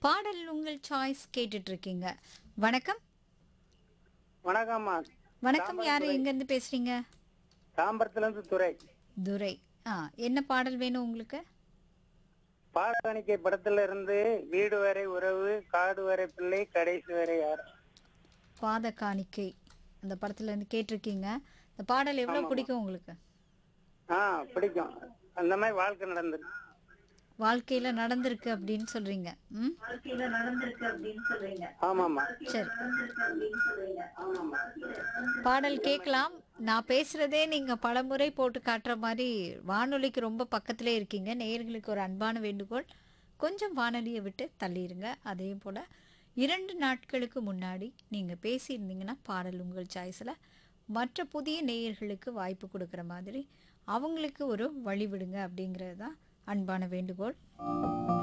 பாடல் உங்கள் சாய்ஸ் கேட்டுட்டு இருக்கீங்க வணக்கம் வணக்கம்மா வணக்கம் யாரு எங்க இருந்து பேசுறீங்க தாம்பரத்துல இருந்து துறை துரை ஆ என்ன பாடல் வேணும் உங்களுக்கு பாடகாணிக்கை படத்துல இருந்து வீடு வரை உறவு காடு வரை பிள்ளை கடைசி வரை யார் பாத காணிக்கை அந்த படத்துல இருந்து கேட்டிருக்கீங்க இந்த பாடல் எவ்வளவு பிடிக்கும் உங்களுக்கு ஆ பிடிக்கும் அந்த மாதிரி வாழ்க்கை நடந்துருக்கு வாழ்க்கையில நடந்திருக்கு அப்படின்னு சொல்றீங்க ம் ஆமாம்மா சரி பாடல் கேட்கலாம் நான் பேசுறதே நீங்க பலமுறை போட்டு காட்டுற மாதிரி வானொலிக்கு ரொம்ப பக்கத்திலே இருக்கீங்க நேயர்களுக்கு ஒரு அன்பான வேண்டுகோள் கொஞ்சம் வானொலியை விட்டு தள்ளிடுங்க அதே போல இரண்டு நாட்களுக்கு முன்னாடி நீங்க பேசியிருந்தீங்கன்னா பாடல் உங்கள் சாய்ஸில் மற்ற புதிய நேயர்களுக்கு வாய்ப்பு கொடுக்குற மாதிரி அவங்களுக்கு ஒரு வழி விடுங்க அப்படிங்கிறது தான் அன்பான வேண்டுகோள்